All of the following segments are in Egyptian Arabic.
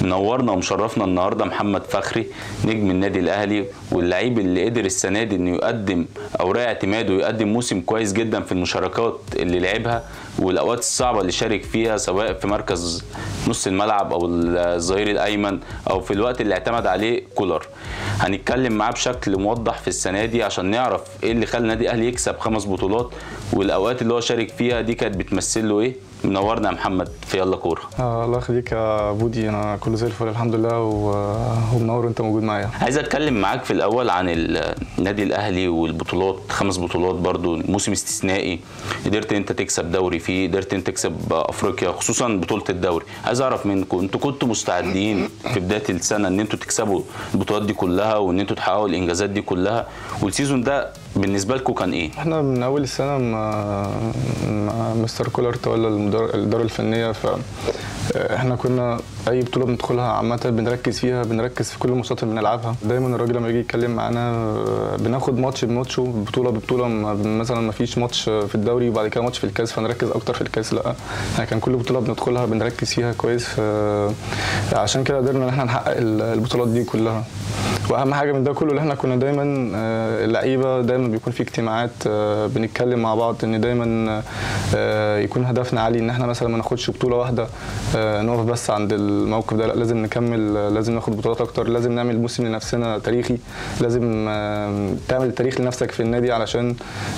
منورنا ومشرفنا النهارده محمد فخري نجم النادي الاهلي واللعيب اللي قدر السنه دي انه يقدم اوراق اعتماد ويقدم موسم كويس جدا في المشاركات اللي لعبها والاوقات الصعبه اللي شارك فيها سواء في مركز نص الملعب او الظهير الايمن او في الوقت اللي اعتمد عليه كولر هنتكلم معاه بشكل موضح في السنه دي عشان نعرف ايه اللي خلى النادي الاهلي يكسب خمس بطولات والاوقات اللي هو شارك فيها دي كانت بتمثل له ايه منورنا يا محمد في يلا كوره آه الله يخليك يا بودي انا كله زي الفل الحمد لله و- ومنور انت موجود معايا عايز اتكلم معاك في الاول عن النادي الاهلي والبطولات خمس بطولات برضو موسم استثنائي قدرت انت تكسب دوري فيه قدرت انت تكسب افريقيا خصوصا بطوله الدوري عايز اعرف منكم انتوا كنتوا مستعدين في بدايه السنه ان انتوا تكسبوا البطولات دي كلها وان انتوا تحققوا الانجازات دي كلها والسيزون ده بالنسبه لكم كان ايه احنا من اول السنه ما ما مستر كولر تولى المدار- الاداره الفنيه ف احنا كنا اي بطوله بندخلها عامه بنركز فيها بنركز في كل الماتشات اللي بنلعبها دايما الراجل لما يجي يتكلم معانا آه، بناخد ماتش بماتش بطوله ببطوله ما- مثلا ما فيش ماتش في الدوري وبعد كده ماتش في الكاس فنركز اكتر في الكاس لا احنا كان كل بطوله بندخلها بنركز فيها كويس ف- عشان كده قدرنا ان احنا نحقق ال- البطولات دي كلها واهم حاجه من ده كله اللي احنا كنا دايما آه، اللعيبه دايما بيكون في اجتماعات آه، بنتكلم مع بعض ان دايما آه، يكون هدفنا عالي ان احنا مثلا ما ناخدش بطوله واحده آه، نقف بس عند الموقف ده لا لازم نكمل آه، لازم ناخد بطولات اكتر لازم نعمل موسم لنفسنا تاريخي لازم آه، تعمل تاريخ لنفسك في النادي علشان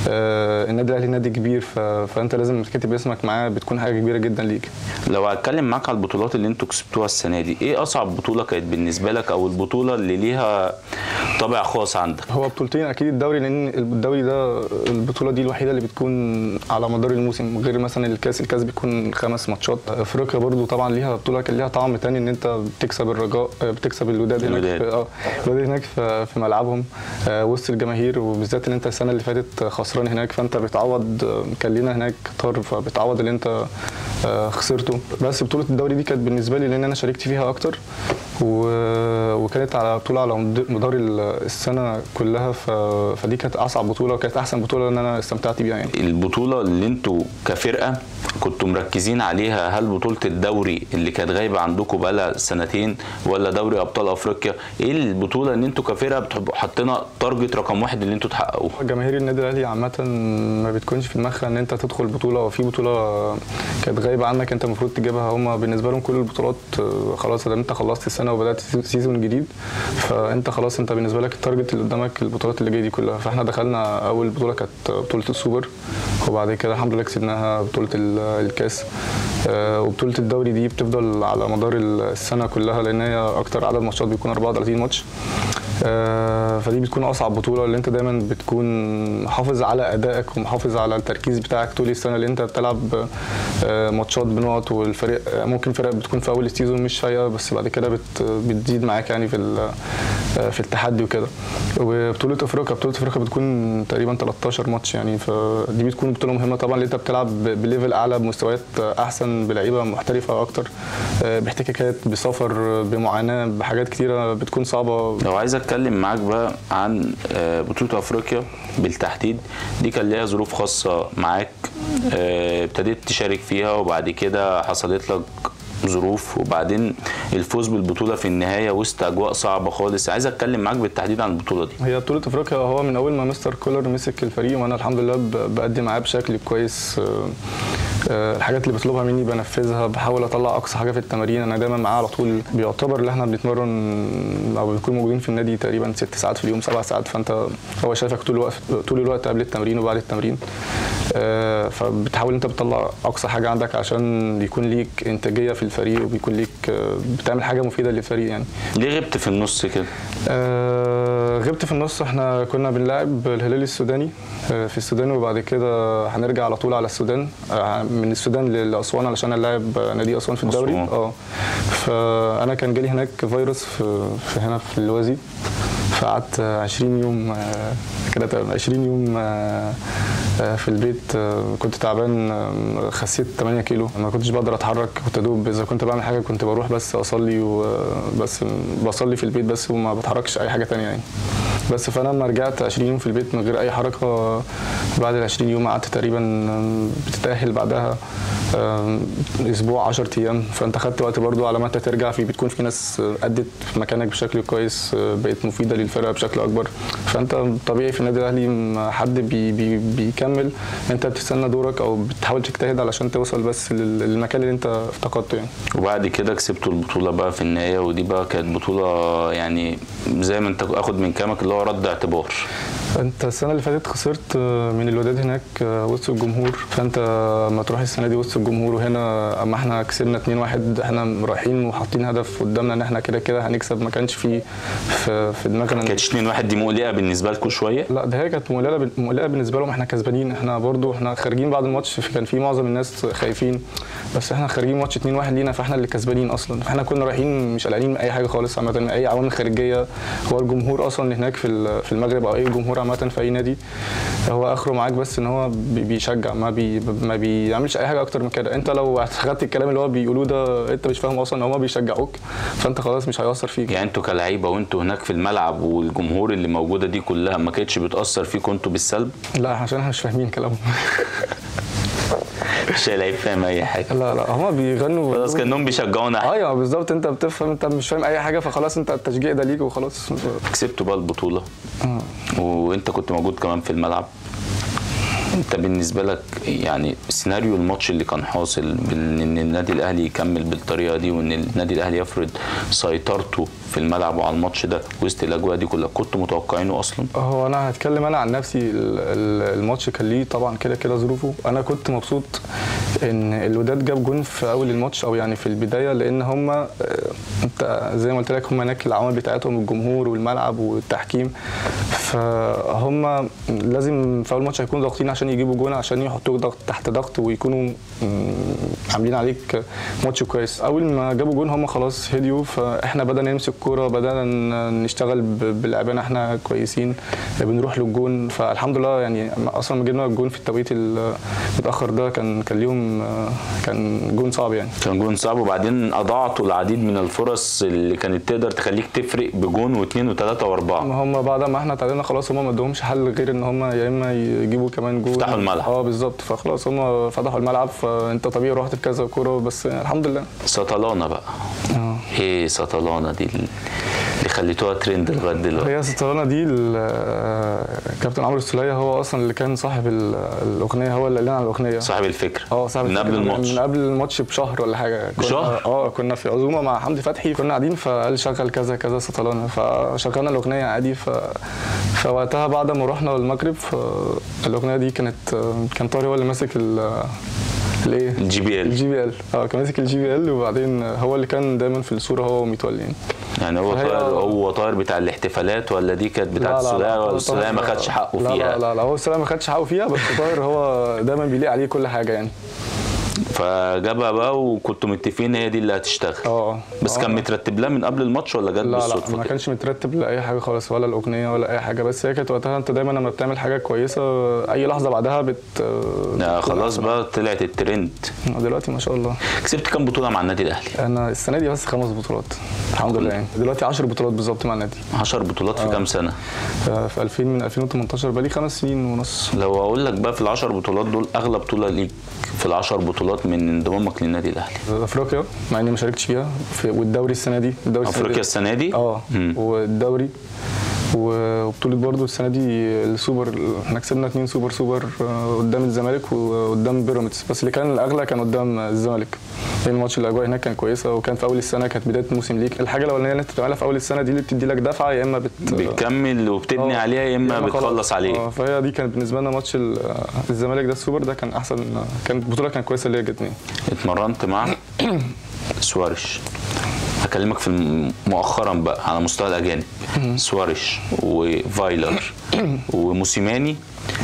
آه، النادي الاهلي نادي كبير ف- فانت لازم تكتب اسمك معاه بتكون حاجه كبيره جدا ليك لو هتكلم معاك على البطولات اللي انتوا كسبتوها السنه دي ايه اصعب بطوله كانت بالنسبه لك او البطوله اللي ليها طابع خاص عندك هو بطولتين اكيد الدوري لان الدوري ده البطوله دي الوحيده اللي بتكون على مدار الموسم غير مثلا الكاس الكاس بيكون خمس ماتشات افريقيا برضو طبعا ليها بطوله كان ليها طعم تاني ان انت بتكسب الرجاء بتكسب الوداد هناك الوداد. في اه الوداد هناك في في ملعبهم آه، وسط الجماهير وبالذات ان انت السنه اللي فاتت خسران هناك فانت بتعوض آه، كان لينا هناك طار فبتعوض اللي انت آه، خسرته بس بطوله الدوري دي كانت بالنسبه لي لان انا شاركت فيها اكتر و- وكانت على بطوله على مد- مدار ال- السنه كلها ف... فدي كانت اصعب بطوله وكانت احسن بطوله ان انا استمتعت بيها يعني البطوله اللي انتوا كفرقه كنتوا مركزين عليها هل بطوله الدوري اللي كانت غايبه عندكم بقالها سنتين ولا دوري ابطال افريقيا ايه البطوله اللي انتوا كفرقه بتبقوا حاطينها تارجت رقم واحد اللي انتوا تحققوه جماهير النادي الاهلي عامه ما بتكونش في دماغها ان انت تدخل بطوله وفي بطوله كانت غايبه عنك انت المفروض تجيبها هم بالنسبه لهم كل البطولات آه، خلاص ده انت خلصت السنه وبدات سيزون جديد فانت خلاص انت بالنسبه لك التارجت اللي قدامك البطولات اللي جايه دي كلها فاحنا دخلنا اول بطوله كانت بطوله السوبر وبعد كده الحمد لله كسبناها بطوله ال- الكاس آه، وبطوله الدوري دي بتفضل على مدار السنه كلها لان هي اكتر عدد ماتشات بيكون 34 ماتش آه، فدي بتكون اصعب بطوله اللي انت دايما بتكون محافظ على ادائك ومحافظ على التركيز بتاعك طول السنه اللي انت بتلعب آه، ماتشات بنقط والفريق آه، ممكن فرق بتكون في اول السيزون مش فايقه بس بعد كده بت بتزيد معاك يعني في ال- آه، في التحدي وكده وبطوله افريقيا بطوله افريقيا بتكون تقريبا 13 ماتش يعني فدي بتكون بطوله مهمه طبعا اللي انت بتلعب ب- بليفل اعلى بمستويات احسن بلعيبه محترفه اكتر آه، باحتكاكات بسفر بمعاناه بحاجات كتيره بتكون صعبه لو عايز اتكلم معاك بقى عن آه، بطوله افريقيا بالتحديد دي كان ليها ظروف خاصه معاك آه، ابتديت تشارك فيها وبعد كده حصلت لك ظروف وبعدين الفوز بالبطوله في النهايه وسط اجواء صعبه خالص عايز اتكلم معاك بالتحديد عن البطوله دي هي بطولة افريقيا هو من اول ما مستر كولر مسك الفريق وانا الحمد لله ب- بأدي معاه بشكل كويس آه، آه، الحاجات اللي بيطلبها مني بنفذها بحاول اطلع اقصى حاجه في التمارين انا دايما معاه على طول بيعتبر ان احنا بنتمرن او بنكون موجودين في النادي تقريبا ست ساعات في اليوم سبع ساعات فانت هو شايفك طول الوقت طول الوقت قبل التمرين وبعد التمرين آه، فبتحاول انت بتطلع اقصى حاجه عندك عشان بيكون ليك انتاجيه في الفريق وبيكون ليك آه، بتعمل حاجه مفيده للفريق يعني ليه غبت في النص كده آه، غبت في النص احنا كنا بنلعب الهلال السوداني آه، في السودان وبعد كده هنرجع على طول على السودان آه، من السودان لاسوان علشان نلعب نادي اسوان في الدوري أسوان. اه فانا كان جالي هناك فيروس في, في هنا في الوازي فقعدت 20 يوم آه، كده تمام 20 يوم آه، آه، في البيت آه، كنت تعبان آه، خسيت 8 كيلو ما كنتش بقدر اتحرك كنت ادوب اذا كنت بعمل حاجه كنت بروح بس اصلي وبس بصلي في البيت بس وما بتحركش اي حاجه تانية يعني بس فانا لما رجعت 20 يوم في البيت من غير اي حركه بعد ال 20 يوم قعدت تقريبا بتتاهل بعدها آم، اسبوع 10 ايام فانت خدت وقت برضو على ما انت ترجع في بتكون في ناس ادت في مكانك بشكل كويس آه، بقت مفيده للفرقه بشكل اكبر فانت طبيعي في النادي الاهلي ما حد بي بي بيكمل انت بتستنى دورك او بتحاول تجتهد علشان توصل بس لل- للمكان اللي انت افتقدته يعني وبعد كده كسبتوا البطولة بقى في النهاية ودي بقى كانت بطولة يعني زي ما انت اخد من كلامك اللي هو رد اعتبار انت السنه اللي فاتت خسرت من الوداد هناك وسط الجمهور فانت ما تروح السنه دي وسط الجمهور وهنا اما احنا كسبنا 2-1 احنا رايحين وحاطين هدف قدامنا ان احنا كده كده هنكسب ما كانش في في, في دماغنا كانتش 2 1 دي مقلقة بالنسبة لكم شوية لا ده هي كانت مقلقه مقلقه بالنسبه لهم احنا كسبانين احنا برضو احنا خارجين بعد الماتش كان في معظم الناس خايفين بس احنا خارجين ماتش 2-1 لينا فاحنا اللي كسبانين اصلا فاحنا كنا رايحين مش قلقانين من اي حاجه خالص عامه من اي عوامل خارجيه هو الجمهور اصلا اللي هناك في ال- في المغرب او اي جمهور عامه في اي نادي هو اخره معاك بس ان هو بي- بيشجع ما بي ما بيعملش اي حاجه اكتر من كده انت لو خدت الكلام اللي هو بيقولوه ده انت مش فاهم اصلا ان هما بيشجعوك فانت خلاص مش هيأثر فيك يعني انتوا كلعيبة وانتوا هناك في الملعب والجمهور اللي موجودة دي كلها ما كانتش بتأثر فيكم انتوا بالسلب لا عشان احنا مش فاهمين كلامهم مش لعيب فاهم اي حاجة لا لا هما بيغنوا خلاص كانهم بيشجعونا ايوه بالظبط انت بتفهم انت مش فاهم اي حاجه فخلاص انت التشجيع ده ليك وخلاص كسبتوا بقى البطولة وانت كنت موجود كمان في الملعب انت بالنسبة لك يعني سيناريو الماتش اللي كان حاصل بان ان النادي الاهلي يكمل بالطريقة دي وان النادي الاهلي يفرض سيطرته في الملعب وعلى الماتش ده وسط الاجواء دي كلها كنتوا متوقعينه اصلا؟ هو انا هتكلم انا عن نفسي ال- ال- الماتش كان ليه طبعا كده كده ظروفه انا كنت مبسوط ان الوداد جاب جون في اول الماتش او يعني في البدايه لان هم انت زي ما قلت لك هم هناك العوامل بتاعتهم الجمهور والملعب والتحكيم فهم لازم في اول ماتش هيكونوا ضاغطين عشان يجيبوا جون عشان يحطوك ضغط تحت ضغط ويكونوا م- عاملين عليك ماتش كويس اول ما جابوا جون هم خلاص هديوا فاحنا بدانا نمسك كوره بدانا ن- نشتغل ب- بلعبنا احنا كويسين بنروح للجون فالحمد لله يعني اصلا ما جبنا الجون في التوقيت المتاخر ده كان كان ليهم كان جون صعب يعني كان جون صعب وبعدين اضاعتوا العديد من الفرص اللي كانت تقدر تخليك تفرق بجون واثنين وثلاثة واربعة هم بعد ما احنا تعادلنا خلاص هم ما ادوهمش حل غير ان هم يا اما يجيبوا كمان جول فتحوا الملعب. اه بالظبط فخلاص هم فتحوا الملعب فانت طبيعي رحت في كذا كوره بس الحمد لله سطلانة بقى اه ايه سطلانة دي اللي خليتوها ترند لغاية دلوقتي هي سترانا دي ال- كابتن عمرو السولية هو اصلا اللي كان صاحب ال- الاغنيه هو اللي قال لنا على الاغنيه صاحب الفكرة اه صاحب من قبل الفكرة الماتش من قبل الماتش بشهر ولا حاجه كنا- بشهر؟ اه كنا في عزومه مع حمدي فتحي كنا قاعدين فقال شغل كذا كذا سطلانه فشغلنا الاغنيه عادي ف فوقتها بعد ما رحنا المغرب فالاغنيه دي كانت كان طارق هو اللي ماسك ال الايه الجي بي ال الجي بي ال اه كان ماسك الجي بي ال وبعدين هو اللي كان دايما في الصوره هو ومتولي يعني يعني هو فهي- طاير هو طاير بتاع الاحتفالات ولا دي كانت بتاعت لا لا لا، السولية ولا طاهر- السولية ما خدش حقه لا فيها لا لا لا هو السولية ما خدش حقه فيها بس طاهر هو دايما بيليق عليه كل حاجه يعني فجابها بقى وكنتوا متفقين هي دي اللي هتشتغل اه بس آه. كان مترتب لها من قبل الماتش ولا جت لا لا بالصدفة ما كده؟ كانش مترتب لاي حاجه خالص ولا الاغنيه ولا اي حاجه بس هي كانت وقتها انت دايما لما بتعمل حاجه كويسه اي لحظه بعدها بت لا بتكون خلاص أحسن. بقى طلعت الترند دلوقتي ما شاء الله كسبت كام بطولة مع النادي الأهلي؟ انا السنه دي بس خمس بطولات الحمد لله يعني دلوقتي 10 بطولات بالظبط مع النادي 10 بطولات في كام سنة؟ آه، في 2000 من 2018 بقالي خمس سنين ونص لو اقول لك بقى في العشر بطولات دول اغلى بطوله ليك في العشر بطولات من انضمامك للنادي الاهلي افريقيا مع اني ما شاركتش فيها في والدوري السنه دي الدوري السنة افريقيا دي. السنه دي اه مم. والدوري وبطولة برضو السنة دي السوبر احنا كسبنا اتنين سوبر سوبر آه، قدام الزمالك وقدام بيراميدز بس اللي كان الأغلى كان قدام الزمالك لأن الماتش الأجواء هناك كان كويسة وكان في أول السنة كانت بداية موسم ليك الحاجة الأولانية اللي أنت بتعملها في أول السنة دي اللي بتدي لك دفعة يا إما بت بتكمل وبتبني آه، عليها يا اما خلاص. بتخلص عليه اه فهي دي كانت بالنسبة لنا ماتش ال- الزمالك ده السوبر ده كان أحسن كانت بطولة كانت كويسة ليا جدا يعني. اتمرنت مع سواريش هكلمك في الم- مؤخرا بقى على مستوى الاجانب سواريش وفايلر وموسيماني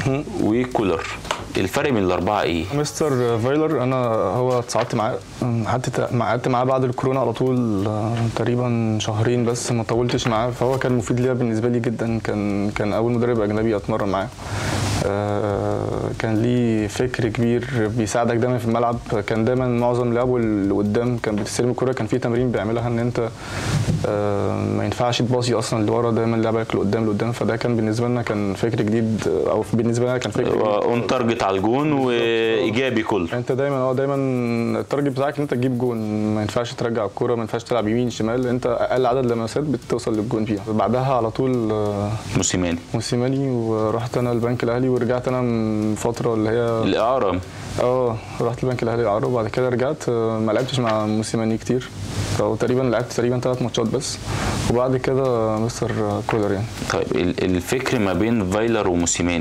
وكولر الفرق بين الاربعه ايه؟ مستر فايلر انا هو اتصعدت معاه قعدت قعدت معاه بعد الكورونا على طول آه، تقريبا شهرين بس ما طولتش معاه فهو كان مفيد ليا بالنسبه لي جدا كان كان اول مدرب اجنبي اتمرن معاه آه، كان ليه فكر كبير بيساعدك دايما في الملعب كان دايما معظم لعبه اللي قدام كان بتستلم الكوره كان في تمرين بيعملها ان انت آه، ما ينفعش تباصي اصلا لورا دايما لعبك لقدام لقدام فده كان بالنسبه لنا كان فكر جديد آه، او بالنسبه لنا كان فكر جديد اون تارجت على الجون وايجابي كله انت دايما اه دايما التارجت بتاعك ان انت تجيب جون ما ينفعش ترجع الكوره ما ينفعش تلعب يمين شمال انت اقل عدد لمسات بتوصل للجون فيها بعدها على طول آه، موسيماني موسيماني ورحت انا البنك الاهلي ورجعت انا من فتره اللي هي الاعرى اه رحت البنك الاهلي العرب وبعد كده رجعت آه، ما لعبتش مع موسيماني كتير او تقريبا لعبت تقريبا ثلاث ماتشات بس وبعد كده مستر كولر يعني طيب ال- الفكر ما بين فايلر وموسيماني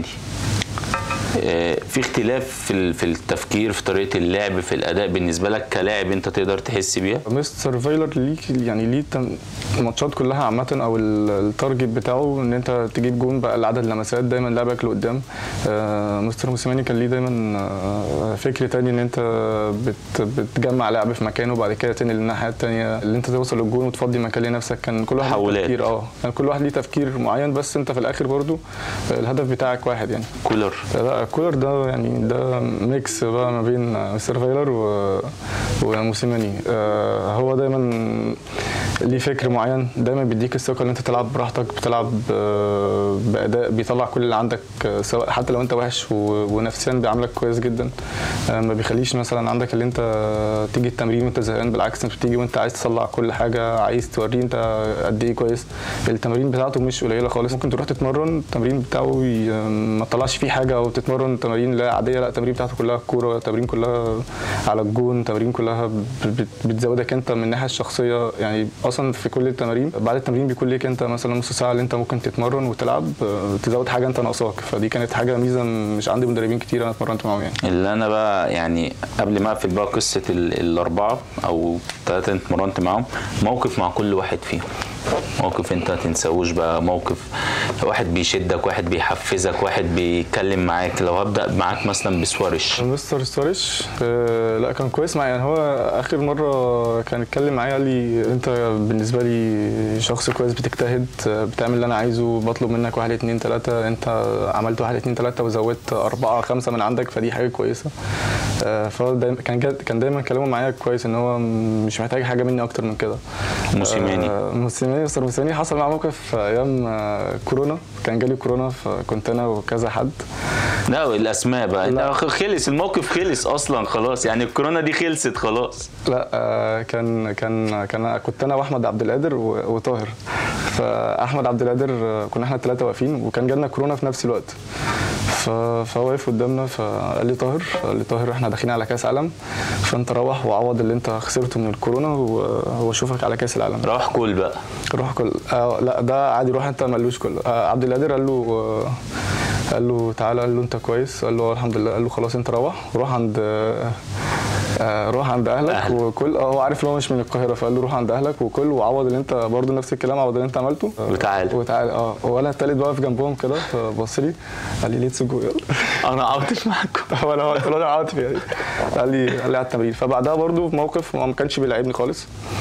آه، في اختلاف في ال- في التفكير في طريقه اللعب في الاداء بالنسبه لك كلاعب انت تقدر تحس بيها مستر فايلر ليك يعني ليه تم- الماتشات كلها عامة او ال- التارجت بتاعه ان انت تجيب جون بقى العدد لمسات دايما لعبك لقدام آه، مستر موسيماني كان ليه دايما آه، فكر تاني ان انت بت بتجمع لعب في مكانه وبعد كده تنقل الناحية التانية اللي انت توصل للجون وتفضي مكان لنفسك كان كل واحد ليه تحولات. تفكير اه كان كل واحد ليه تفكير معين بس انت في الاخر برضو آه، الهدف بتاعك واحد يعني كولر لا كولر ده يعني ده ميكس بقى ما بين مستر فايلر و... وموسيماني آه، هو دايما ليه فكر معين دايما بيديك الثقه ان انت تلعب براحتك بتلعب آه، باداء بيطلع كل اللي عندك آه، سواء حتى لو انت وحش و... ونفسيا بيعاملك كويس جدا آه، ما بيخليش مثلا عندك اللي انت تيجي التمرين وانت زهقان بالعكس انت بتيجي وانت عايز تطلع كل حاجه عايز توريه انت قد ايه كويس التمارين بتاعته مش قليله خالص ممكن تروح تتمرن التمرين بتاعه ي- ما تطلعش فيه حاجه او تتمرن تمارين لا عاديه لا التمارين بتاعته كلها كوره تمارين كلها على الجون تمارين كلها ب- بت- بتزودك انت من الناحيه الشخصيه يعني اصلا في كل التمارين بعد التمرين بيكون ليك انت مثلا نص ساعه اللي انت ممكن تتمرن وتلعب آه، تزود حاجه انت ناقصاك فدي كانت حاجه ميزه مش عندي مدربين كتير انا اتمرنت معاهم يعني اللي انا بقى يعني قبل ما اقفل بقى قصه ال- الاربعه او ثلاثه انت اتمرنت معاهم موقف مع كل واحد فيهم موقف انت ما تنساهوش بقى موقف واحد بيشدك واحد بيحفزك واحد بيتكلم معاك لو هبدا معاك مثلا بسوارش مستر ستوريش آه لا كان كويس معايا يعني هو اخر مره كان اتكلم معايا قال لي انت بالنسبه لي شخص كويس بتجتهد آه، بتعمل اللي انا عايزه بطلب منك واحد اتنين تلاته انت عملت واحد اتنين تلاته وزودت اربعه خمسه من عندك فدي حاجه كويسه آه فهو دايما كان جد كان دايما كلامه معايا كويس ان هو مش محتاج حاجه مني اكتر من كده موسيماني آه، موسيماني مستر موسيماني حصل معاه موقف في ايام آه، كورونا كان جالي كورونا فكنت انا وكذا حد لا الاسماء بقى لا. لا. خلص الموقف خلص اصلا خلاص يعني الكورونا دي خلصت خلاص لا آه، كان كان كان كنت انا واحمد عبد القادر و- وطاهر فاحمد عبد القادر آه، كنا احنا الثلاثه واقفين وكان جالنا كورونا في نفس الوقت ف- فهو واقف قدامنا فقال لي طاهر قال لي طاهر احنا داخلين على كاس عالم فانت روح وعوض اللي انت خسرته من الكورونا و- واشوفك على كاس العالم روح كل بقى روح كل آه لا ده عادي روح انت مالوش كله آه عبد القادر قال له آه قال له تعالى قال له انت كويس قال له آه، الحمد لله قال له خلاص انت روح روح عند آه آه روح عند اهلك أهل. وكل آه هو عارف ان هو مش من القاهره فقال له روح عند اهلك وكل وعوض اللي انت برضه نفس الكلام عوض اللي انت عملته آه، وتعالى. وتعالى اه وانا التالت واقف جنبهم كده فبص لي قال لي ليتس جو يلا انا عاوتش معاكم وانا قلت له انا عاطف يعني قال لي قال لي على التمرين فبعدها برضو في موقف هو ما كانش بيلعبني خالص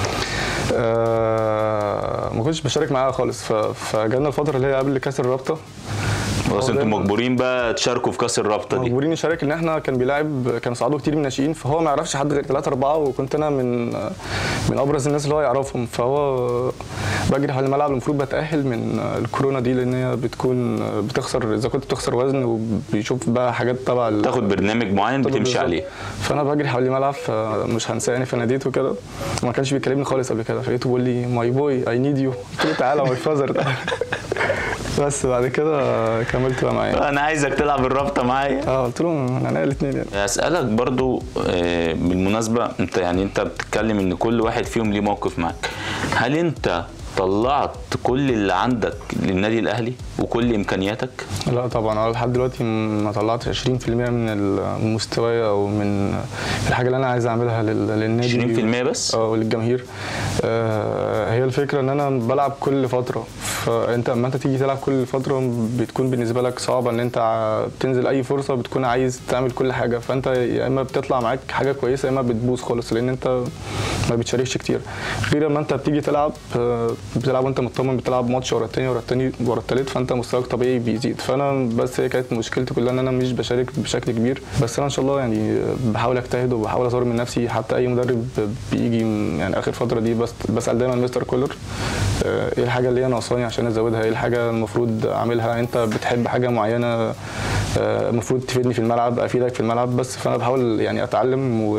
آه ما كنتش بشارك معاه خالص ف- فجالنا الفتره اللي هي قبل كاس الرابطه خلاص هو انتوا دايما- مجبورين بقى تشاركوا في كاس الرابطه دي مجبورين نشارك ان احنا كان بيلاعب كانوا صعدوا كتير من الناشئين فهو ما يعرفش حد غير ثلاثه اربعه وكنت انا من من ابرز الناس اللي هو يعرفهم فهو بجري حوالين الملعب المفروض بتاهل من الكورونا دي لان هي بتكون بتخسر اذا كنت بتخسر وزن وبيشوف بقى حاجات تبع ال- تاخد برنامج معين بتمشي بالظبط. عليه فانا بجري حوالين الملعب فمش هنساه يعني فناديته كده وما كانش بيكلمني خالص قبل كده فلقيته بيقول لي ماي بوي اي نيد يو قلت له تعالى ماي فازر بس بعد كده كملت بقى معاه انا عايزك تلعب الرابطه معايا اه قلت له انا الاثنين يعني اسالك برضو آه، بالمناسبه انت يعني انت بتتكلم ان كل واحد فيهم ليه موقف معاك هل انت طلعت كل اللي عندك للنادي الاهلي وكل امكانياتك لا طبعا انا لحد دلوقتي ما طلعتش 20% من المستوى او من الحاجه اللي انا عايز اعملها لل- للنادي 20% بس؟ اه وللجماهير آه، هي الفكره ان انا بلعب كل فتره فانت اما انت تيجي تلعب كل فتره بتكون بالنسبه لك صعبه ان انت ع- بتنزل اي فرصه بتكون عايز تعمل كل حاجه فانت يا اما بتطلع معاك حاجه كويسه يا اما بتبوظ خالص لان انت ما بتشاركش كتير غير اما انت بتيجي تلعب آه، بتلعب وانت مطمن بتلعب ماتش ورا التاني ورا التاني ورا التالت فانت مستواك طبيعي بيزيد فانا بس هي كانت مشكلتي كلها ان انا مش بشارك بشكل كبير بس انا ان شاء الله يعني بحاول اجتهد وبحاول اطور من نفسي حتى اي مدرب بيجي يعني اخر فتره دي بس بسال دايما مستر كولر آه، ايه الحاجه اللي هي ناقصاني عشان ازودها ايه الحاجه المفروض اعملها انت بتحب حاجه معينه آه، المفروض تفيدني في الملعب افيدك في الملعب بس فانا بحاول يعني اتعلم و-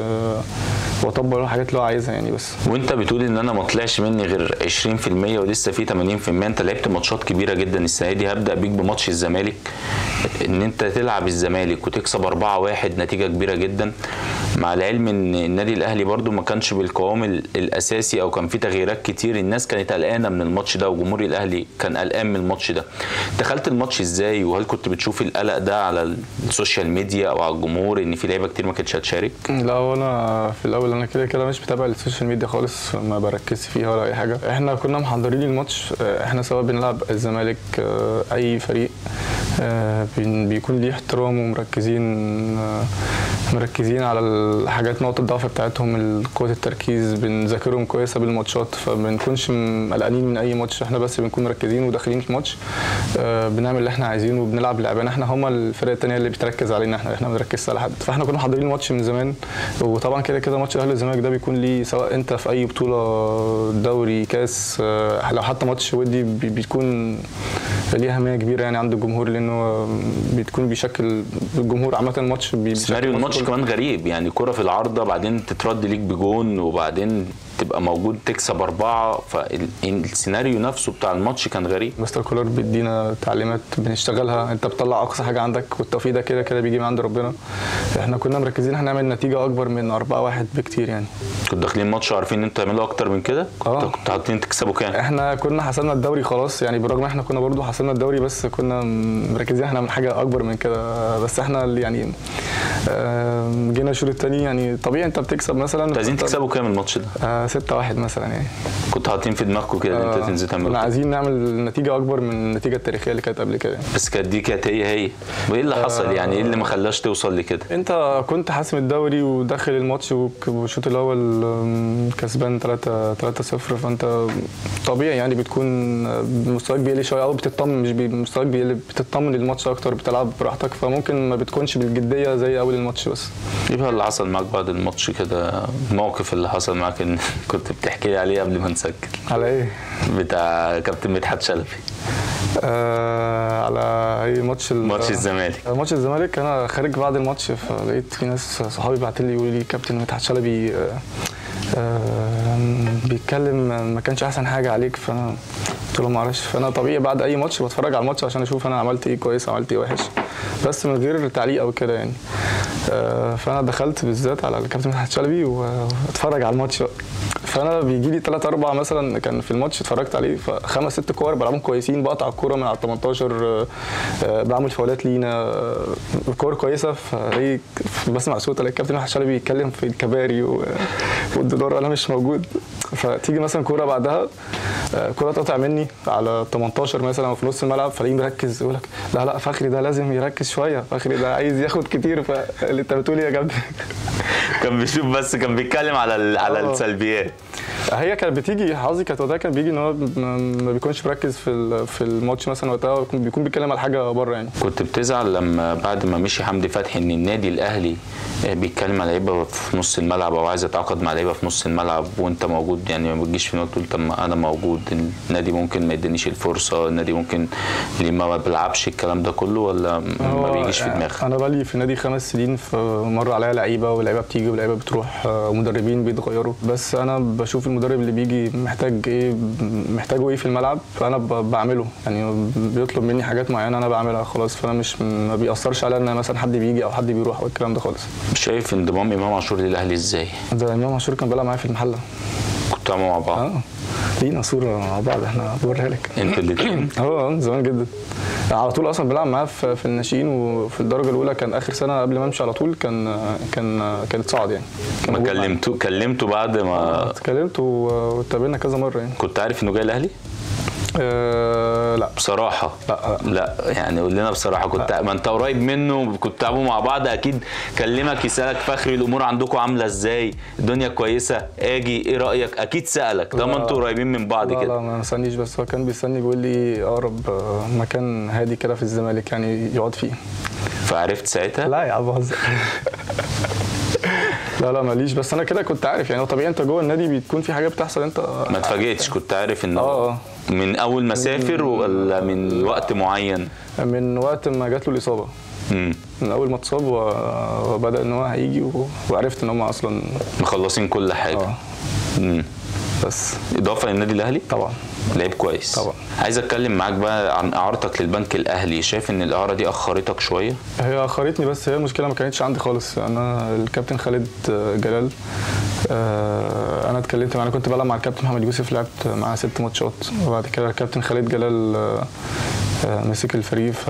واطبق الحاجات اللي هو عايزها يعني بس وانت بتقول ان انا ما طلعش مني غير 20% ولسه في 80% انت لعبت ماتشات كبيره جدا السنه دي هبدا بيك بماتش الزمالك ان انت تلعب الزمالك وتكسب 4-1 نتيجه كبيره جدا مع العلم ان النادي الاهلي برضو ما كانش بالقوام ال- الاساسي او كان في تغييرات كتير الناس كانت قلقانه من الماتش ده وجمهور الاهلي كان قلقان من الماتش ده دخلت الماتش ازاي وهل كنت بتشوف القلق ده على السوشيال ميديا او على الجمهور ان في لعيبه كتير ما كانتش هتشارك لا وانا في الاول انا كده كده مش متابع السوشيال ميديا خالص ما بركزش فيها ولا اي حاجه احنا كنا محضرين الماتش آه، احنا سواء بنلعب الزمالك آه، اي فريق آه، بن- بيكون ليه احترام ومركزين آه، مركزين على الحاجات نقط الضعف بتاعتهم قوه التركيز بنذاكرهم كويسه بالماتشات فبنكونش م- قلقانين من اي ماتش احنا بس بنكون مركزين وداخلين في ماتش آه، بنعمل اللي احنا عايزينه وبنلعب لعبنا احنا هم الفرق التانية اللي بتركز علينا احنا احنا ما بنركزش على حد فاحنا كنا محضرين الماتش من زمان وطبعا كده كده ماتش الاهلي والزمالك ده بيكون ليه سواء انت في اي بطوله دوري كاس آه، لو حتى ماتش ودي بي- بيكون ليه اهميه كبيره يعني عند الجمهور لانه بتكون بيشكل الجمهور عامه الماتش بي- بيشكل سيناريو الماتش الماتش كله. كمان غريب يعني كرة في العارضة بعدين تترد ليك بجون وبعدين تبقى موجود تكسب أربعة فالسيناريو نفسه بتاع الماتش كان غريب مستر كولر بيدينا تعليمات بنشتغلها انت بتطلع اقصى حاجه عندك والتوفيق ده كده كده بيجي من عند ربنا احنا كنا مركزين هنعمل نتيجه اكبر من 4 1 بكتير يعني كنتوا داخلين ماتش عارفين ان انتوا تعملوا اكتر من كده كنت آه. كنتوا حاطين تكسبوا كام احنا كنا حسبنا الدوري خلاص يعني بالرغم احنا كنا برضو حسبنا الدوري بس كنا مركزين احنا من حاجه اكبر من كده بس احنا اللي يعني آم، جينا الشوط الثاني يعني طبيعي انت بتكسب مثلا انتوا عايزين تكسبوا كام الماتش ده 6 1 مثلا يعني كنتوا حاطين في دماغكم كده ان آه، انت تنزل كنا تعملوا عايزين نعمل نتيجه اكبر من النتيجه التاريخيه اللي كانت قبل كده بس كانت دي كانت هي هي وايه اللي حصل يعني ايه اللي ما خلاش توصل لكده انت كنت حاسم الدوري وداخل الماتش وك- والشوط الاول آم، كسبان 3 3 0 فانت طبيعي يعني بتكون مستواك بيقل شويه او بتطمن مش بي- مستواك بيقل بتطمن للماتش اكتر بتلعب براحتك فممكن ما بتكونش بالجديه زي اول الماتش بس ايه بقى اللي حصل معاك بعد الماتش كده الموقف اللي حصل معاك ان كنت بتحكي لي عليه قبل ما نسجل على ايه؟ بتاع كابتن مدحت شلبي آه على اي ماتش ال- ماتش الزمالك ماتش الزمالك انا خارج بعد الماتش فلقيت في ناس صحابي بعتوا لي يقولوا لي كابتن مدحت شلبي آه، آه، بيتكلم ما كانش احسن حاجه عليك فانا قلت له ما اعرفش فانا طبيعي بعد اي ماتش بتفرج على الماتش عشان اشوف انا عملت ايه كويس عملت ايه وحش بس من غير تعليق او كده يعني آه، فانا دخلت بالذات على الكابتن مدحت شلبي واتفرج على الماتش بقى. فانا بيجي لي 3 4 مثلا كان في الماتش اتفرجت عليه فخمس ست كور بلعبهم كويسين بقطع الكوره من على ال 18 آه، آه، بعمل فاولات لينا آه، كور كويسه فلاقي بسمع صوت الاقي الكابتن مدحت شلبي بيتكلم في الكباري و- والدولار انا مش موجود فتيجي مثلا كوره بعدها آه، كوره تقطع مني على 18 مثلا أو في نص الملعب فلاقيه مركز يقول لك لا لا فخري ده لازم يركز شويه فخري ده عايز ياخد كتير فاللي انت بتقول إيه يا كابتن كان بيشوف بس كان بيتكلم على ال- على آه. السلبيات هي كانت بتيجي حظي كانت وقتها كان بيجي ان هو ما ما بيكونش مركز في ال- في الماتش مثلا وقتها بيكون- بيكون بيتكلم على حاجه بره يعني كنت بتزعل لما بعد ما مشي حمدي فتحي ان النادي الاهلي آه، بيتكلم على لعيبه في نص الملعب او عايز يتعاقد مع لعيبه في نص الملعب وانت موجود يعني ما بتجيش في دماغك تقول طب ما انا موجود النادي ممكن ما يدينيش الفرصه النادي ممكن ليه ما بلعبش الكلام ده كله ولا ما هو بيجيش في يعني دماغك انا بقالي في النادي خمس سنين فمر عليا لعيبه ولعيبه بتيجي ولعيبه بتروح آه، ومدربين بيتغيروا بس انا بشوف المدرب اللي بيجي محتاج ايه محتاجه ايه في الملعب فانا ب- بعمله يعني بيطلب مني حاجات معينه انا بعملها خلاص فانا مش ما بيأثرش عليا ان مثلا حد بيجي او حد بيروح او الكلام ده خالص شايف انضمام امام عاشور للاهلي ازاي ده امام عاشور كان بيلعب معايا في المحله كنتوا بتعملوا مع بعض اه لينا صوره مع بعض احنا بوريها لك انتوا الاثنين اه من زمان جدا على طول اصلا بلعب معاه في في الناشئين وفي الدرجه الاولى كان اخر سنه قبل ما امشي على طول كان كان كان اتصعد يعني كان ما موجود معايا. كلمتوا كلمتوا بعد ما اتكلمت و- واتقابلنا كذا مره يعني كنت عارف انه جاي الاهلي آه لا بصراحه لا. لا يعني قول لنا بصراحه كنت ما انت قريب منه كنت بتلعبوا مع بعض اكيد كلمك يسالك فخري الامور عندكم عامله ازاي الدنيا كويسه اجي ايه رايك اكيد سالك طالما لا. انتوا قريبين من بعض لا كده لا ما استنيش بس هو كان بيستني بيقول لي اقرب آه، مكان هادي كده في الزمالك يعني يقعد فيه فعرفت ساعتها لا يا عم بهزر لا لا ماليش بس انا كده كنت عارف يعني هو طبيعي انت جوه النادي بتكون في حاجات بتحصل انت ما اتفاجئتش كنت عارف ان اه اه من اول ما سافر ولا من وقت معين من وقت ما جات له الاصابه امم من اول ما اتصاب و- وبدا ان هو هيجي و- وعرفت ان هم اصلا مخلصين كل حاجه اه امم بس اضافه للنادي الاهلي طبعا لعيب كويس طبعا. عايز اتكلم معاك بقى عن اعارتك للبنك الاهلي شايف ان الاعاره دي اخرتك شويه هي اخرتني بس هي المشكله ما كانتش عندي خالص انا الكابتن خالد جلال آه، انا اتكلمت معاه انا كنت بلعب مع الكابتن محمد يوسف لعبت معاه ست ماتشات وبعد كده الكابتن خالد جلال آه، آه، مسك الفريق ف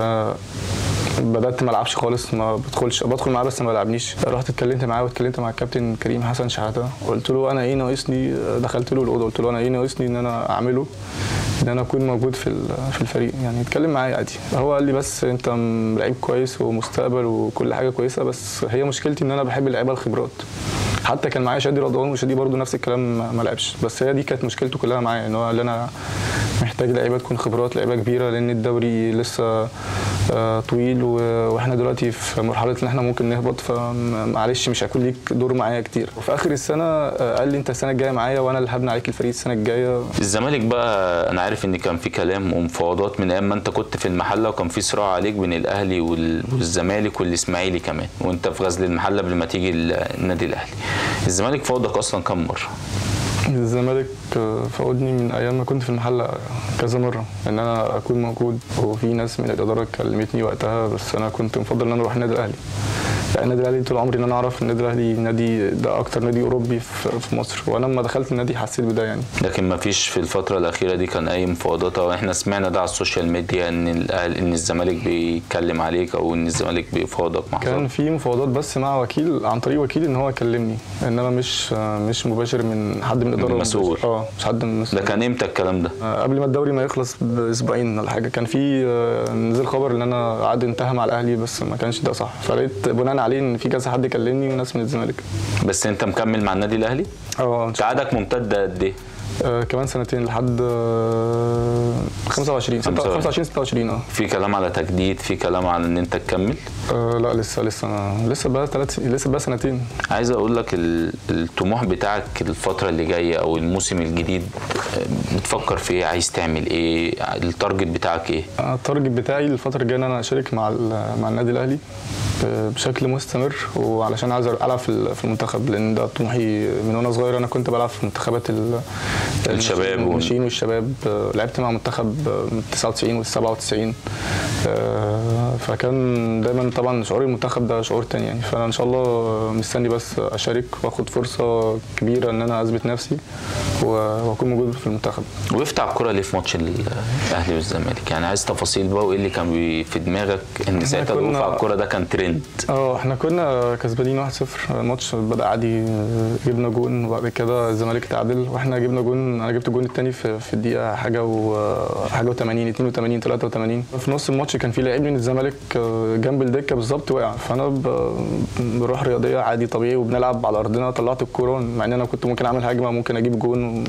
بدات ما العبش خالص ما بدخلش بدخل معاه بس ما بلعبنيش رحت اتكلمت معاه واتكلمت مع الكابتن كريم حسن شحاته قلت له انا ايه ناقصني دخلت له الاوضه قلت له انا ايه ناقصني ان انا اعمله ان انا اكون موجود في ال- في الفريق يعني اتكلم معايا عادي هو قال لي بس انت م- لعيب كويس ومستقبل وكل حاجه كويسه بس هي مشكلتي ان انا بحب اللعيبه الخبرات حتى كان معايا شادي رضوان وشادي برضه نفس الكلام ما- ما لعبش بس هي دي كانت مشكلته كلها معايا ان هو اللي انا محتاج لعيبه تكون خبرات لعيبه كبيره لان الدوري لسه آه، طويل و- واحنا دلوقتي في مرحله ان احنا ممكن نهبط فمعلش مش هيكون ليك دور معايا كتير وفي اخر السنه آه، قال لي انت السنه الجايه معايا وانا اللي هبني عليك الفريق السنه الجايه الزمالك بقى انا عارف ان كان في كلام ومفاوضات من ايام ما انت كنت في المحله وكان في صراع عليك بين الاهلي وال- والزمالك والاسماعيلي كمان وانت في غزل المحله قبل ما تيجي ال- النادي الاهلي الزمالك فاوضك اصلا كم مره الزمالك آه، فقدني من ايام ما كنت في المحله كذا مره ان انا اكون موجود وفي ناس من الاداره كلمتني وقتها بس انا كنت مفضل ان انا اروح النادي الاهلي يعني النادي الاهلي طول عمري ان انا اعرف النادي الاهلي نادي ده اكتر نادي اوروبي في في مصر وانا لما دخلت النادي حسيت بده يعني لكن ما فيش في الفتره الاخيره دي كان اي مفاوضات او احنا سمعنا ده على السوشيال ميديا ان الاهلي ان الزمالك بيتكلم عليك او ان الزمالك بيفاوضك مع كان حضرتك. في مفاوضات بس مع وكيل عن طريق وكيل ان هو كلمني انما مش آه، مش مباشر من حد من الاداره مسؤول. اه مش حد من ده المسؤول كان امتى الكلام ده آه، قبل ما الدوري ما يخلص باسبوعين ولا حاجه كان في آه، نزل خبر ان انا عقد انتهى مع الاهلي بس ما كانش ده صح فلقيت بناء عليه ان في كذا حد كلمني وناس من الزمالك بس انت مكمل مع النادي الاهلي اه انت عقدك ممتد قد ايه آه، كمان سنتين لحد آه، 25 ستة- 25 26 اه في كلام على تجديد في كلام على ان انت تكمل آه، لا لسه لسه أنا لسه بقى ثلاث لسه بقى سنتين عايز اقول لك ال- الطموح بتاعك الفتره اللي جايه او الموسم الجديد آه، بتفكر في ايه عايز تعمل ايه التارجت بتاعك ايه أنا التارجت بتاعي الفترة الجاية إن أنا أشارك مع ال- مع النادي الأهلي ب- بشكل مستمر وعلشان عايز ألعب في ال- في المنتخب لأن ده طموحي من وأنا صغير أنا كنت بلعب في منتخبات ال- الشباب وال- الناشئين والشباب آه، لعبت مع منتخب آه، من 99 وال 97 آه، فكان دايما طبعا شعور المنتخب ده شعور تاني يعني فأنا إن شاء الله مستني بس أشارك وآخد فرصة كبيرة إن أنا أثبت نفسي و- وأكون موجود في المنتخب وقفت على الكوره ليه في ماتش الاهلي والزمالك يعني عايز تفاصيل بقى وايه اللي كان بي- في دماغك ان ساعتها الوقوف كنا- على الكوره ده كان ترند اه احنا كنا كسبانين 1-0 الماتش بدا عادي جبنا جون وبعد كده الزمالك تعادل واحنا جبنا جون انا جبت الجون الثاني في, في الدقيقه حاجه وحاجه و80 82 83 في نص الماتش كان في لعيب من الزمالك آه، جنب الدكه بالظبط وقع فانا ب- بروح رياضيه عادي طبيعي وبنلعب على ارضنا طلعت الكوره مع ان انا كنت ممكن اعمل هجمه ممكن اجيب جون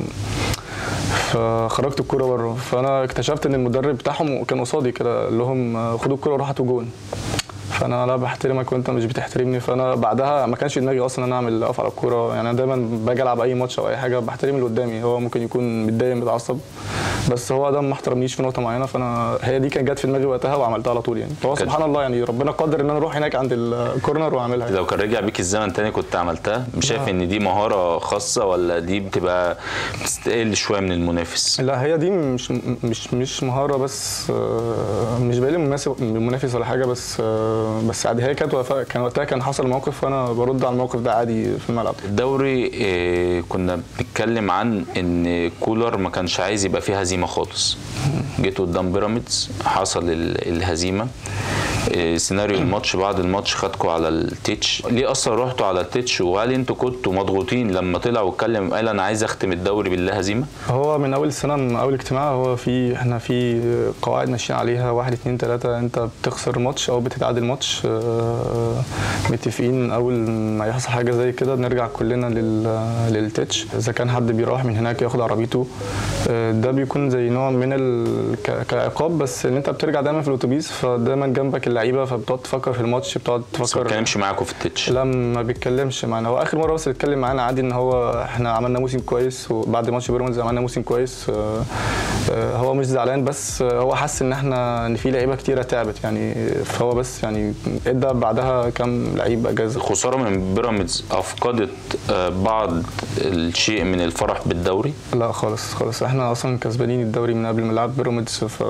فخرجت الكوره بره فانا اكتشفت ان المدرب بتاعهم كان قصادي كده قال لهم آه، خدوا الكوره وروحوا هاتوا جون فانا لا بحترمك وانت مش بتحترمني فانا بعدها ما كانش في دماغي اصلا ان انا اعمل اقف على الكوره يعني انا دايما باجي العب اي ماتش او اي حاجه بحترم اللي قدامي هو ممكن يكون متضايق متعصب بس هو ده ما احترمنيش في نقطه معينه فانا هي دي كانت جت في دماغي وقتها وعملتها على طول يعني فهو كان- سبحان الله يعني ربنا قدر ان انا اروح هناك عند الكورنر واعملها يعني. لو كان رجع بيك الزمن تاني كنت عملتها مش شايف ان دي مهاره خاصه ولا دي بتبقى بتستقل شويه من المنافس لا هي دي مش مش مش مهاره بس آه، مش باقي مناسب منافس ولا حاجه بس آه، بس عادي هي كانت وقتها- كان وقتها كان حصل موقف وانا برد على الموقف ده عادي في الملعب الدوري آه، كنا بنتكلم عن ان كولر ما كانش عايز يبقى فيه هزيمه خالص جيت قدام بيراميدز حصل ال- الهزيمه إيه، سيناريو الماتش بعد الماتش خدكوا على التتش ليه اصلا رحتوا على التتش وهل انتوا كنتوا مضغوطين لما طلع واتكلم قال انا عايز اختم الدوري بالله هزيمه هو من اول السنه من اول اجتماع هو في احنا في قواعد ماشيين عليها واحد اتنين تلاته انت بتخسر ماتش او بتتعادل ماتش آه، متفقين اول ما يحصل حاجه زي كده بنرجع كلنا لل للتتش اذا كان حد بيروح من هناك ياخد عربيته آه، ده بيكون زي نوع من ال... ك- كعقاب بس ان انت بترجع دايما في الاتوبيس فدايما جنبك اللعيبه فبتقعد تفكر في الماتش بتقعد بس ما تفكر اتكلمش معاكوا في التتش لا ما بيتكلمش معانا هو اخر مره بس اتكلم معانا عادي ان هو احنا عملنا موسم كويس وبعد ماتش بيراميدز عملنا موسم كويس آه، آه، هو مش زعلان بس آه، هو حس ان احنا ان في لعيبه كتيره تعبت يعني فهو بس يعني ادى بعدها كام لعيب اجازه خساره من بيراميدز افقدت آه، بعض الشيء من الفرح بالدوري لا خالص خالص احنا اصلا كسبانين الدوري من قبل ما نلعب بيراميدز ف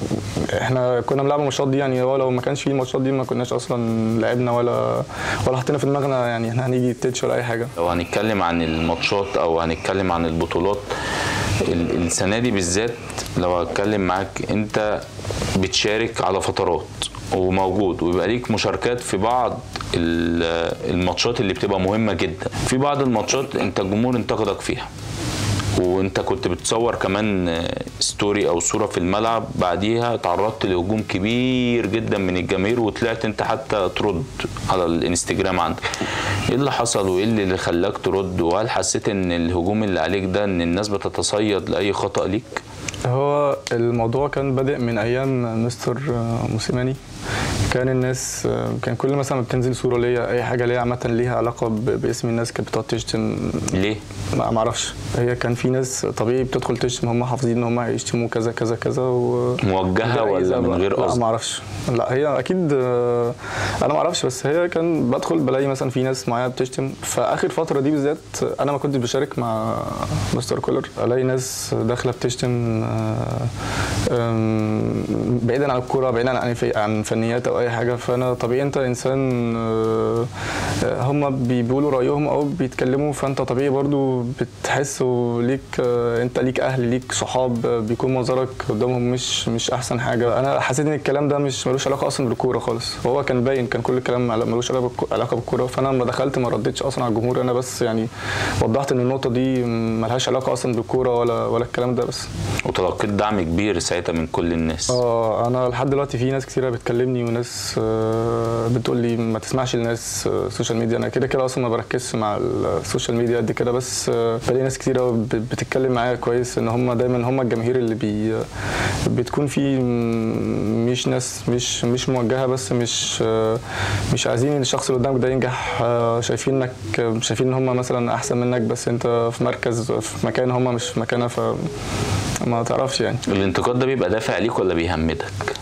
احنا كنا بنلعب الماتشات دي يعني هو لو ما كانش في الماتشات دي ما كناش اصلا لعبنا ولا ولا حطينا في دماغنا يعني احنا هنيجي تتش ولا اي حاجه لو هنتكلم عن الماتشات او هنتكلم عن البطولات ال- السنه دي بالذات لو هتكلم معاك انت بتشارك على فترات وموجود ويبقى ليك مشاركات في بعض ال- الماتشات اللي بتبقى مهمه جدا في بعض الماتشات انت الجمهور انتقدك فيها وانت كنت بتصور كمان آه، ستوري او صوره في الملعب بعديها تعرضت لهجوم كبير جدا من الجماهير وطلعت انت حتى ترد على الانستجرام عندك ايه اللي حصل وايه اللي خلاك ترد وهل حسيت ان الهجوم اللي عليك ده ان الناس بتتصيد لاي خطأ ليك هو الموضوع كان بادئ من ايام مستر موسيماني كان الناس كان كل مثلا ما بتنزل صوره ليا اي حاجه ليا عامه ليها علاقه ب- باسم الناس كانت بتقعد تشتم ليه ما ما اعرفش هي كان في ناس طبيعي بتدخل تشتم هم حافظين ان هم هيشتموا كذا كذا كذا و موجهه ولا من غير لا قصد ما اعرفش لا هي اكيد آه، انا ما اعرفش بس هي كان بدخل بلاقي مثلا في ناس معايا بتشتم فاخر فتره دي بالذات انا ما كنتش بشارك مع مستر كولر الاقي ناس داخله بتشتم آه، آم، بعيدا عن الكوره بعيدا عن في- عن فنيات او اي حاجه فانا طبيعي انت انسان آه، آه، هم بيقولوا رايهم او بيتكلموا فانت طبيعي برضو بتحس وليك آه، انت ليك اهل ليك صحاب آه، بيكون منظرك قدامهم مش مش احسن حاجه انا حسيت ان الكلام ده مش ملوش علاقه اصلا بالكوره خالص هو كان باين كان كل الكلام عل- ملوش علاقه بالكو- علاقه بالكوره فانا لما دخلت ما ردتش اصلا على الجمهور انا بس يعني وضحت ان النقطه دي ملهاش علاقه اصلا بالكوره ولا ولا الكلام ده بس وتلقيت دعم كبير ساعتها من كل الناس اه انا لحد دلوقتي في ناس كتيره بتكلمني وناس آه، بتقول لي ما تسمعش للناس آه، السوشيال ميديا انا كده كده اصلا ما بركزش مع السوشيال ميديا قد كده بس آه، بلاقي ناس كتيره ب- بتتكلم معايا كويس ان هم دايما هم الجماهير اللي بي بتكون في م- مش ناس مش مش موجهه بس مش آه، مش عايزين ان الشخص اللي قدامك ده ينجح آه، شايفينك شايفين ان هم مثلا احسن منك بس انت في مركز في مكان هم مش في مكانها ف ما تعرفش يعني الانتقاد ده بيبقى دافع ليك ولا بيهمدك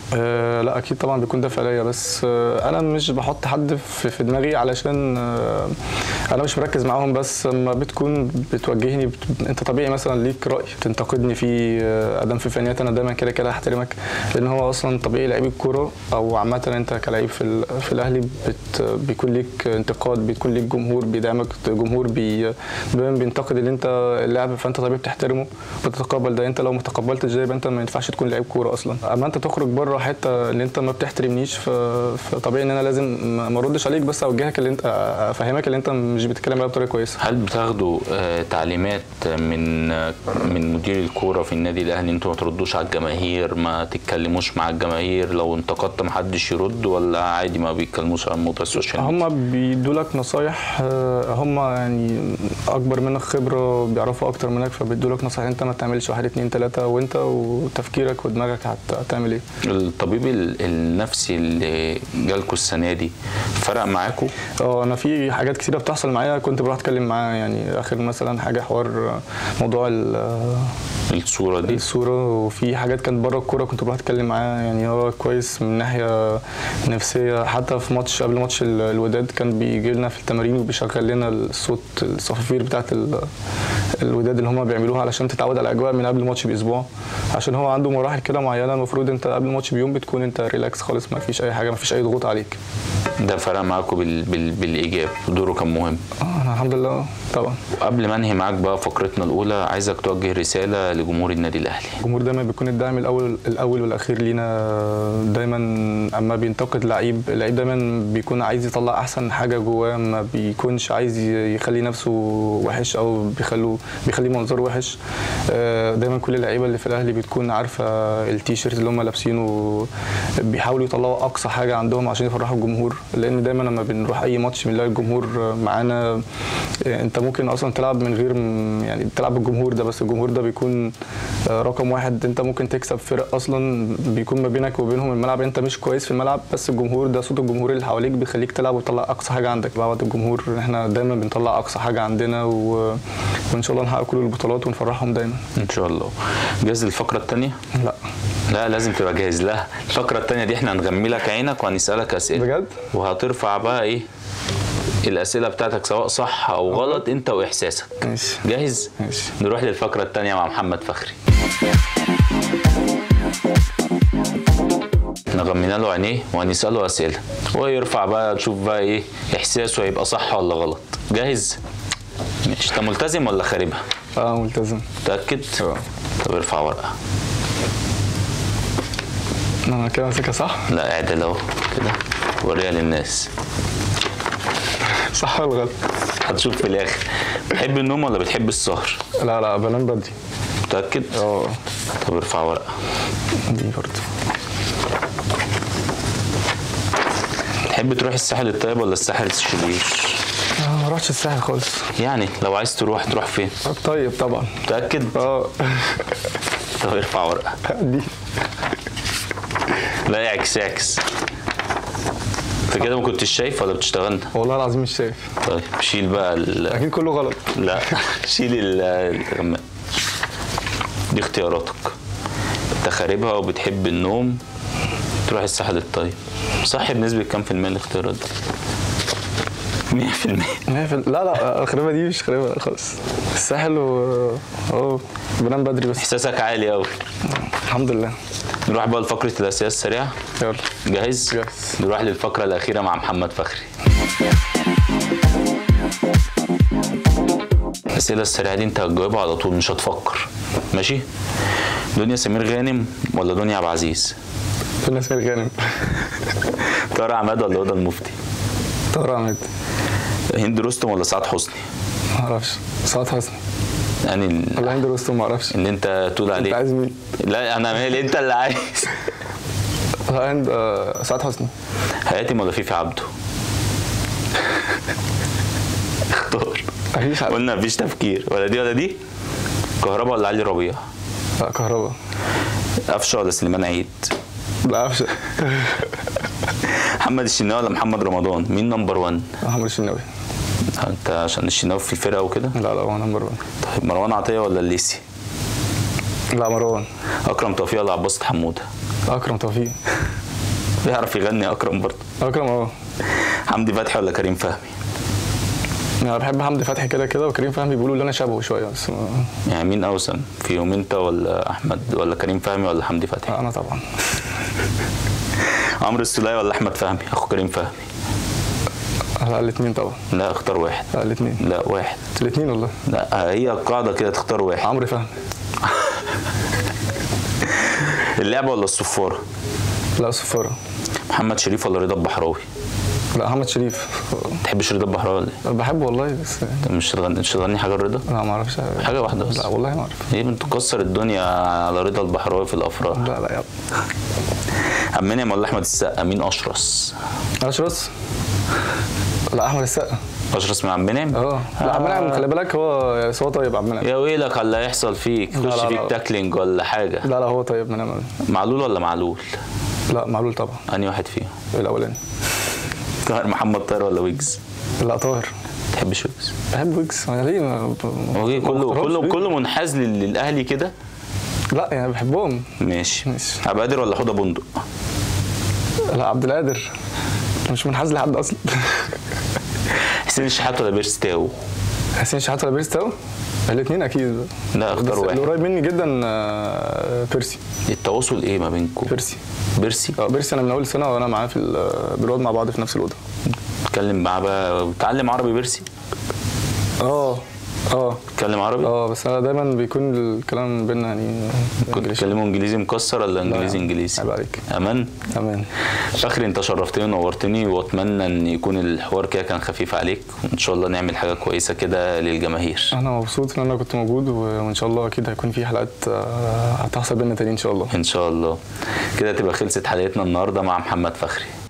أه لا اكيد طبعا بيكون دافع ليا بس أه انا مش بحط حد في, في دماغي علشان أه انا مش مركز معاهم بس لما بتكون بتوجهني بت... انت طبيعي مثلا ليك راي تنتقدني فيه آه، ادم في فنيات انا دايما كده كده هحترمك لان هو اصلا طبيعي لعيب الكوره او عامه انت كلاعب في ال... في الاهلي بت... بيكون ليك انتقاد بيكون ليك جمهور بيدعمك جمهور بي... دايما بينتقد اللي انت اللاعب فانت طبيعي بتحترمه وتتقبل ده انت لو ما تقبلتش ده يبقى انت ما ينفعش تكون لعيب كوره اصلا اما انت تخرج بره حته اللي انت ما بتحترمنيش ف... فطبيعي ان انا لازم ما ما اردش عليك بس اوجهك اللي انت افهمك اللي انت مش بتتكلم معايا بطريقه كويسه هل بتاخدوا آه، تعليمات من آه، من مدير الكوره في النادي الاهلي انتوا ما تردوش على الجماهير ما تتكلموش مع الجماهير لو انتقدت ما حدش يرد ولا عادي ما بيتكلموش عن موضوع السوشيال ميديا هم بيدوا لك نصايح آه، هم يعني اكبر منك خبره بيعرفوا اكتر منك فبيدوا لك نصايح انت ما تعملش واحد اتنين تلاته وانت وتفكيرك ودماغك هت- هتعمل ايه الطبيب ال- النفسي اللي جالكوا السنه دي فرق معاكوا اه انا في حاجات كتيره بتحصل معايا كنت بروح اتكلم معاه يعني اخر مثلا حاجه حوار آه، موضوع ال- الصوره دي الصوره وفي حاجات كانت بره الكوره كنت بروح اتكلم معاه يعني هو كويس من ناحيه نفسيه حتى في ماتش قبل ماتش ال- الوداد كان بيجي لنا في التمارين وبيشغل لنا الصوت الصفافير بتاعت ال- الوداد اللي هم بيعملوها علشان تتعود على الاجواء من قبل الماتش باسبوع عشان هو عنده مراحل كده معينه المفروض انت قبل الماتش بيوم بتكون انت ريلاكس خالص ما فيش اي حاجه ما فيش اي ضغوط عليك ده فرق معاكوا بال... بال... بالايجاب دوره كان مهم اه انا الحمد لله طبعا وقبل ما انهي معاك بقى فقرتنا الاولى عايزك توجه رساله لجمهور النادي الاهلي الجمهور دايما بيكون الداعم الاول الاول والاخير لينا دايما اما بينتقد لعيب اللعيب دايما بيكون عايز يطلع احسن حاجه جواه ما بيكونش عايز ي- يخلي نفسه وحش او بيخلوه بيخليه منظره وحش آه، دايما كل اللعيبه اللي في الاهلي بتكون عارفه التيشيرت اللي هم لابسينه بيحاولوا يطلعوا اقصى حاجه عندهم عشان يفرحوا الجمهور لان دايما لما بنروح اي ماتش بنلاقي الجمهور معانا آه، انت ممكن اصلا تلعب من غير م- يعني تلعب بالجمهور ده بس الجمهور ده بيكون آه، رقم واحد انت ممكن تكسب فرق اصلا بيكون ما بينك وبينهم الملعب انت مش كويس في الملعب بس الجمهور ده صوت الجمهور اللي حواليك بيخليك تلعب وتطلع اقصى حاجه عندك بعد الجمهور احنا دايما بنطلع اقصى حاجه عندنا و... وان شاء الله نحقق كل البطولات ونفرحهم دايما ان شاء الله جاهز للفقره الثانيه لا لا لازم تبقى جاهز لها الفقره الثانيه دي احنا هنغمي لك عينك وهنسالك اسئله بجد وهترفع بقى ايه الاسئله بتاعتك سواء صح او غلط انت واحساسك ماشي جاهز ماشي نروح للفقره الثانيه مع محمد فخري احنا غمينا له عينيه وهنساله اسئله هو يرفع بقى تشوف بقى ايه احساسه هيبقى صح ولا غلط جاهز ماشي انت ملتزم ولا خاربها اه ملتزم متاكد اه طب ارفع ورقه انا كده ماسكها صح لا اعدل اهو كده وريها للناس صح ولا غلط هتشوف في الاخر بتحب النوم ولا بتحب السهر لا لا بنام بدري متاكد اه طب ارفع ورقه دي برضه تحب تروح الساحل الطيب ولا الساحل الشرير آه، ما رحتش الساحل خالص يعني لو عايز تروح تروح فين طيب طبعا متاكد اه طب ارفع ورقه دي لا يعكس يعكس انت كده ما كنتش شايف ولا بتشتغلنا والله العظيم مش شايف طيب شيل بقى ال... اكيد كله غلط لا شيل ال- الغماء دي اختياراتك انت خاربها وبتحب النوم تروح الساحل الطيب صح بنسبة كام في المية الاختيارات دي؟ 100% ما في- لا لا الخريبه دي مش خريبه خالص الساحل و اه بنام بدري بس احساسك عالي قوي الحمد لله نروح بقى لفقرة الأسئلة السريعة يلا جاهز؟ جاهز. نروح للفقرة الأخيرة مع محمد فخري الأسئلة السريعة دي أنت هتجاوبها على طول مش هتفكر ماشي؟ دنيا سمير غانم ولا دنيا عبد العزيز؟ في الناس من غانم طارق عماد ولا هدى المفتي؟ طارق عماد هند رستم ولا سعاد حسني؟ ما اعرفش سعاد حسني يعني ال- ولا هند رستم ما اعرفش اللي أنت تقول انت عليه عايز مين؟ لا أنا مالي أنت اللي عايز لا هند آه، سعاد حسني حياتي ولا فيفي عبده؟ اختار مفيش حد قلنا مفيش تفكير ولا دي ولا دي كهربا ولا علي ربيع لا كهربا قفشه ولا سليمان عيد لا عفش محمد الشناوي ولا محمد رمضان مين نمبر 1 محمد الشناوي انت عشان الشناوي في الفرقه وكده لا لا هو نمبر 1 طيب مروان عطيه ولا الليسي لا مروان اكرم توفيق ولا عباس حموده اكرم توفيق بيعرف يغني اكرم برضه اكرم اه حمدي فتحي ولا كريم فهمي انا بحب حمدي فتحي كده كده وكريم فهمي بيقولوا ان انا شبهه شويه بس ما- يعني مين اوسم فيهم انت ولا احمد ولا كريم فهمي ولا حمدي فتحي انا طبعا عمرو السولية ولا احمد فهمي اخو كريم فهمي لا الاثنين طبعا لا اختار واحد لا الاثنين لا واحد الاثنين والله لا هي القاعده كده تختار واحد عمرو فهمي اللعبه ولا الصفاره لا صفاره محمد شريف ولا رضا البحراوي لا محمد شريف تحبش رضا البحراوي ولا ايه؟ بحبه والله بس انت مش تغني مش تغني حاجه لرضا لا ما اعرفش حاجه واحده بس لا والله ما اعرف ايه بتكسر الدنيا على رضا البحراوي في الافراح لا لا يلا عم منعم ولا احمد السقا مين اشرس اشرس لا احمد السقا اشرس من عم منعم اه لا عبد المنعم خلي بالك هو بس هو طيب عبد المنعم يا ويلك على اللي هيحصل فيك لا، خش لا، فيك لا. تاكلينج ولا حاجه لا لا هو طيب منعم أوي. معلول ولا معلول لا معلول طبعا انهي واحد فيهم الاولاني طاهر محمد طاهر ولا ويجز لا طاهر تحبش ويجز بحب ويجز انا ليه ما- هو إيه ما كله بختارهمش كله ليه؟ كله منحاز لل- للاهلي كده لا يعني بحبهم ماشي ماشي. عبد القادر ولا حوضه بندق لا عبد القادر مش منحاز لحد اصلا حسين الشحات ولا بيرس تاو حسين شحات ولا بيرسي تاو الاثنين اكيد لا بس اختار اللي واحد قريب مني جدا آه، بيرسي التواصل ايه ما بينكم بيرسي بيرسي اه بيرسي انا من اول سنه وانا معاه في ال- بنقعد مع بعض في نفس الاوضه اتكلم معاه بقى بتعلم عربي بيرسي اه اه تتكلم عربي اه بس انا دايما بيكون الكلام بينا يعني كنت انجليش بتكلموا انجليزي مكسر ولا انجليزي لا، انجليزي عيب عليك امان امان فخري انت شرفتني ونورتني واتمنى ان يكون الحوار كده كان خفيف عليك وان شاء الله نعمل حاجه كويسه كده للجماهير انا مبسوط ان انا كنت موجود وان شاء الله اكيد هيكون في حلقات آه، هتحصل بينا تاني ان شاء الله ان شاء الله كده تبقى خلصت حلقتنا النهارده مع محمد فخري